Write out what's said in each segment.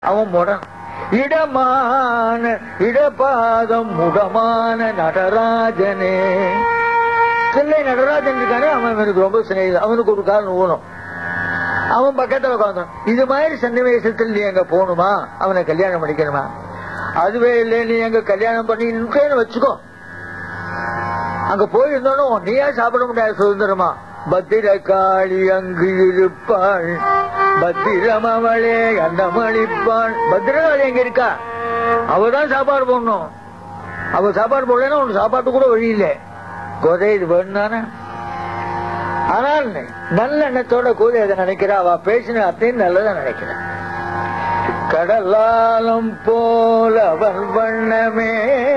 அவன் முடன் இடமான இடபாதம் முடமான நடராஜனே தில்லை நடராஜன் இருக்கானே அவன் எனக்கு ரொம்ப சிநேகிதம் அவனுக்கு ஒரு காரணம் ஊனும் அவன் பக்கத்துல உட்காந்தான் இது மாதிரி சன்னிவேசத்தில் நீ எங்க போகணுமா அவனை கல்யாணம் பண்ணிக்கணுமா அதுவே இல்லை நீ எங்க கல்யாணம் பண்ணி வச்சுக்கோ அங்க போயிருந்தோம் நீயா சாப்பிட முடியாது சுதந்திரமா பத்திர காளி அங்கு இருப்பாள் பத்திரம் அவளே அண்டமளிப்பாள் பத்திரகாளி எங்க இருக்கா அவதான் சாப்பாடு போடணும் அவ சாப்பாடு போடலன்னா உனக்கு சாப்பாட்டு கூட வழி இல்லை கொதை இது வேணும் தானே ஆனால் நல்ல எண்ணத்தோட கூறி அதை நினைக்கிறா அவ பேசின அத்தையும் நல்லதா நினைக்கிறா கடலாலம் போல அவன் வண்ணமே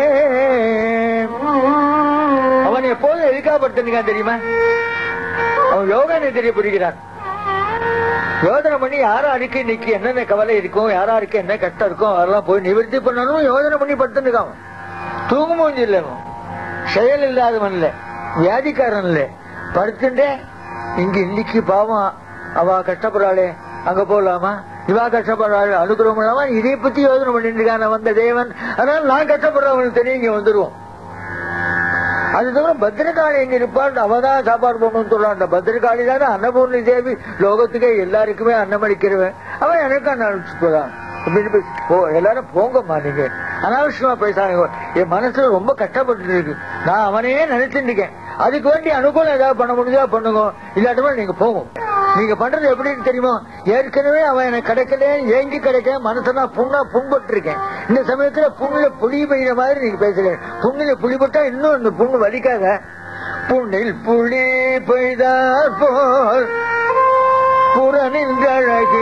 அவன் எப்போதும் எதுக்காகப்பட்டிருக்கான் தெரியுமா அவன் யோகா நிதிரை புரிகிறான் யோஜனை பண்ணி யாராருக்கு இன்னைக்கு என்னென்ன கவலை இருக்கும் யாராருக்கு என்ன கஷ்டம் இருக்கும் அதெல்லாம் போய் நிவர்த்தி பண்ணணும் யோஜனை பண்ணி படுத்துருக்கான் தூங்க மூஞ்சி இல்லை அவன். செயல் இல்லாதவன் இல்ல வியாதிக்காரன் இல்ல படுத்துட்டே இங்க இன்னைக்கு பாவம் அவ கஷ்டப்படுறாளே அங்க போலாமா இவா கஷ்டப்படுறாள் அனுகிரகம் இல்லாம இதை பத்தி யோசனை பண்ணிட்டு இருக்கான வந்த தேவன் அதனால நான் கஷ்டப்படுறவனுக்கு தெரியும் இங்க வந்துருவோம் அது தவிர பத்திரகாளி எங்க இருப்பாள் அவதான் சாப்பாடு போடணும்னு சொல்றான் அந்த பத்திரகாளி தானே அன்னபூர்ணி தேவி லோகத்துக்கே எல்லாருக்குமே அன்னமளிக்கிறவன் அவன் எனக்கு அன்னடிச்சு போதான் அப்படின்னு போய், போ எல்லாரும் போங்கம்மா நீங்க அனாவசியமா பேசாதீங்க என் மனசுல ரொம்ப கஷ்டப்பட்டு இருக்கு நான் அவனையே நினைச்சிட்டு இருக்கேன் அதுக்கு வேண்டி அனுகூலம் ஏதாவது பண்ண முடிஞ்சா பண்ணுங்க இல்லாட்டமா நீங்க போகும் நீங்க பண்றது எப்படின்னு தெரியுமா ஏற்கனவே அவன் எனக்கு கிடைக்கல ஏங்கி கிடைக்க மனசனா புண்ணா புண்பட்டு இருக்கேன் இந்த சமயத்துல புண்ணுல புளி பெய்யுற மாதிரி நீங்க பேசுறீங்க புண்ணுல புளி பட்டா இன்னும் அந்த புண்ணு வலிக்காத புண்ணில் புளி பெய்தார் போல் புறநின்ற அழகி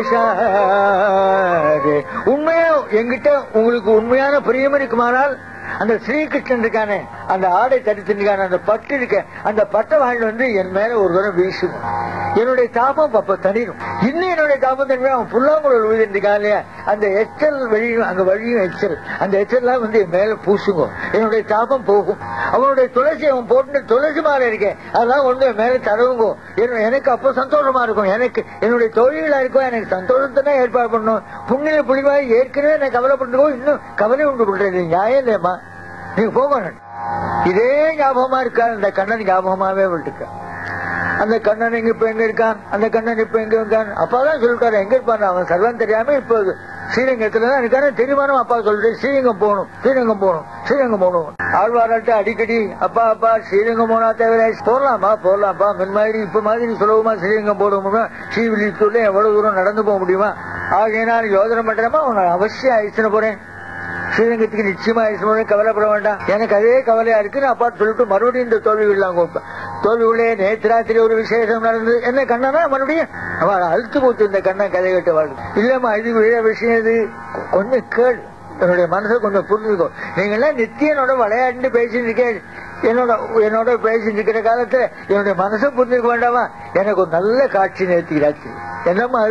பேசாரு உண்மையா எங்கிட்ட உங்களுக்கு உண்மையான பிரியம் இருக்குமானால் அந்த ஸ்ரீகிருஷ்ணன் இருக்கானே அந்த ஆடை தரித்திருக்கான அந்த பட்டு இருக்க அந்த பட்டை வாங்கிட்டு வந்து என் மேல ஒரு தரம் வீசும் என்னுடைய தாபம் அப்ப தனிடும் இன்னும் என்னுடைய தாபம் தனிமே அவன் புல்லாங்குழல் விழுந்திருக்கான் இல்லையா அந்த எச்சல் வழியும் அங்க வழியும் எச்சல் அந்த எச்சல்லாம் வந்து என் மேல பூசுங்க என்னுடைய தாபம் போகும் அவனுடைய துளசி அவன் போட்டு துளசி மாலை இருக்கேன் அதெல்லாம் ஒண்ணு என் மேல தடவுங்க என்ன- எனக்கு அப்ப சந்தோஷமா இருக்கும் எனக்கு என்னுடைய தொழிலா இருக்கும் எனக்கு சந்தோஷத்தை தான் ஏற்பாடு பண்ணணும் புண்ணிய புலிவாய் ஏற்கனவே நான் கவலைப்பட்டுக்கோ இன்னும் கவலை உண்டு பண்றது நியாயம் இல்லையம்மா நீங்க போகணும் இதே ஞாபகமா இருக்கா அந்த கண்ணன் ஞாபகமாவே விட்டுருக்க அந்த கண்ணன் எங்க இப்ப எங்க இருக்கான் அந்த கண்ணன் இப்ப எங்க இருக்கான் அப்பாதான் சொல்லிட்டாரு எங்க இருப்பான் அவன் சர்வம் தெரியாம இப்போ ஸ்ரீரங்கத்துல தான் இருக்காரு தெரியுமானும் அப்பா சொல்லிட்டு ஸ்ரீரங்கம் போகணும் ஸ்ரீரங்கம் போகணும் ஸ்ரீரங்கம் போகணும் ஆழ்வார்கிட்ட அடிக்கடி அப்பா அப்பா ஸ்ரீரங்கம் போனா தேவை போடலாமா போடலாம்ப்பா முன் மாதிரி இப்ப மாதிரி சுலபமா ஸ்ரீரங்கம் போட முடியுமா ஸ்ரீவில்லித்தூர்ல எவ்வளவு தூரம் நடந்து போக முடியுமா ஆகையினால் யோசனை பண்றேமா உன்னை அவசியம் அழிச்சுன போறேன் ஸ்ரீரங்கத்துக்கு நிச்சயமா இஸ்மோட கவலைப்பட வேண்டாம் எனக்கு அதே கவலையா இருக்கு நான் அப்பா சொல்லிட்டு மறுபடியும் இந்த தோல்வி விடலாம் கொடுப்பேன் தோல்வி உள்ளே நேற்று ராத்திரி ஒரு விசேஷம் நடந்தது என்ன கண்ணனா மறுபடியும் அவள் அழுத்து போச்சு இந்த கண்ணன் கதை கேட்டு வாழ் இல்லம்மா இது விழ விஷயம் இது கொஞ்சம் கேள் என்னுடைய மனசை கொஞ்சம் புரிஞ்சுக்கோ நீங்க எல்லாம் நித்தியனோட விளையாண்டு பேசிட்டு இருக்கேன் என்னோட என்னோட பேசிட்டு இருக்கிற காலத்துல என்னுடைய மனசை புரிஞ்சுக்க வேண்டாமா எனக்கு ஒரு நல்ல காட்சி நேர்த்தி ராத்திரி என்னம்மா அது